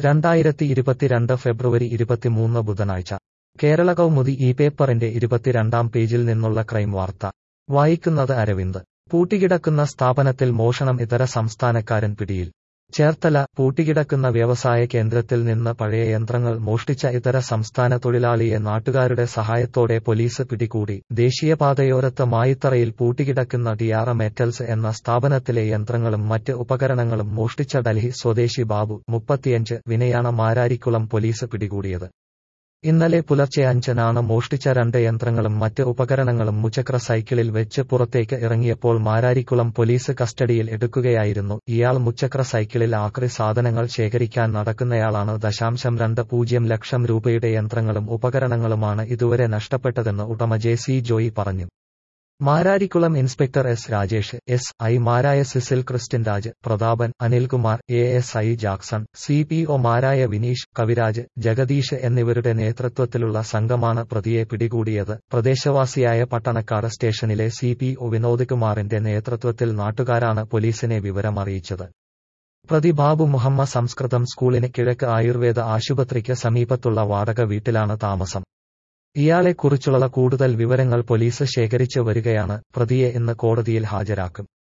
രണ്ടായിരത്തി ഇരുപത്തിരണ്ട് ഫെബ്രുവരി ഇരുപത്തിമൂന്ന് ബുധനാഴ്ച കേരള കൗമുദി ഈ പേപ്പറിന്റെ ഇരുപത്തിരണ്ടാം പേജിൽ നിന്നുള്ള ക്രൈം വാർത്ത വായിക്കുന്നത് അരവിന്ദ് പൂട്ടിക്കിടക്കുന്ന സ്ഥാപനത്തിൽ മോഷണം ഇതര സംസ്ഥാനക്കാരൻ പിടിയിൽ ചേർത്തല പൂട്ടിക്കിടക്കുന്ന വ്യവസായ കേന്ദ്രത്തിൽ നിന്ന് പഴയ യന്ത്രങ്ങൾ മോഷ്ടിച്ച ഇതര സംസ്ഥാന തൊഴിലാളിയെ നാട്ടുകാരുടെ സഹായത്തോടെ പോലീസ് പിടികൂടി ദേശീയപാതയോരത്ത് മായിത്തറയിൽ പൂട്ടിക്കിടക്കുന്ന ഡിയാറ മെറ്റൽസ് എന്ന സ്ഥാപനത്തിലെ യന്ത്രങ്ങളും മറ്റ് ഉപകരണങ്ങളും മോഷ്ടിച്ച ഡൽഹി സ്വദേശി ബാബു മുപ്പത്തിയഞ്ച് വിനയാണ് മാരാരിക്കുളം പോലീസ് പിടികൂടിയത് ഇന്നലെ പുലർച്ചെ അഞ്ചിനാണ് മോഷ്ടിച്ച രണ്ട് യന്ത്രങ്ങളും മറ്റ് ഉപകരണങ്ങളും മുച്ചക്ര സൈക്കിളിൽ വെച്ച് പുറത്തേക്ക് ഇറങ്ങിയപ്പോൾ മാരാരിക്കുളം പോലീസ് കസ്റ്റഡിയിൽ എടുക്കുകയായിരുന്നു ഇയാൾ മുച്ചക്ര സൈക്കിളിൽ ആക്രി സാധനങ്ങൾ ശേഖരിക്കാൻ നടക്കുന്നയാളാണ് ദശാംശം രണ്ട് പൂജ്യം ലക്ഷം രൂപയുടെ യന്ത്രങ്ങളും ഉപകരണങ്ങളുമാണ് ഇതുവരെ നഷ്ടപ്പെട്ടതെന്ന് ഉടമ ജെ സി ജോയി പറഞ്ഞു Mararikkulam inspector S Rajesh S I മാരായ Cecil Christin Raj Prathapan Anilkumar A S I Jackson C P ഒമാരായ വിനീഷ് കവിരാജ് ജഗദീഷ് എന്നിവരുടെ നേതൃത്വത്തിലുള്ള സംഘമാണ് പ്രതിയെ പിടികൂടിയത് പ്രദേശവാസിയായ പട്ടണക്കാട് സ്റ്റേഷനിലെ സി പി ഒ വിനോദ് കുമാറിന്റെ നേതൃത്വത്തിൽ നാട്ടുകാരാണ് പോലീസിനെ വിവരമറിയിച്ചത് പ്രതി ബാബു മുഹമ്മദ് സംസ്കൃതം സ്കൂളിന് കിഴക്ക് ആയുർവേദ ആശുപത്രിക്ക് സമീപത്തുള്ള വാടക വീട്ടിലാണ് താമസം ഇയാളെക്കുറിച്ചുള്ള കൂടുതൽ വിവരങ്ങൾ പോലീസ് ശേഖരിച്ചു വരികയാണ് പ്രതിയെ ഇന്ന് കോടതിയിൽ ഹാജരാക്കും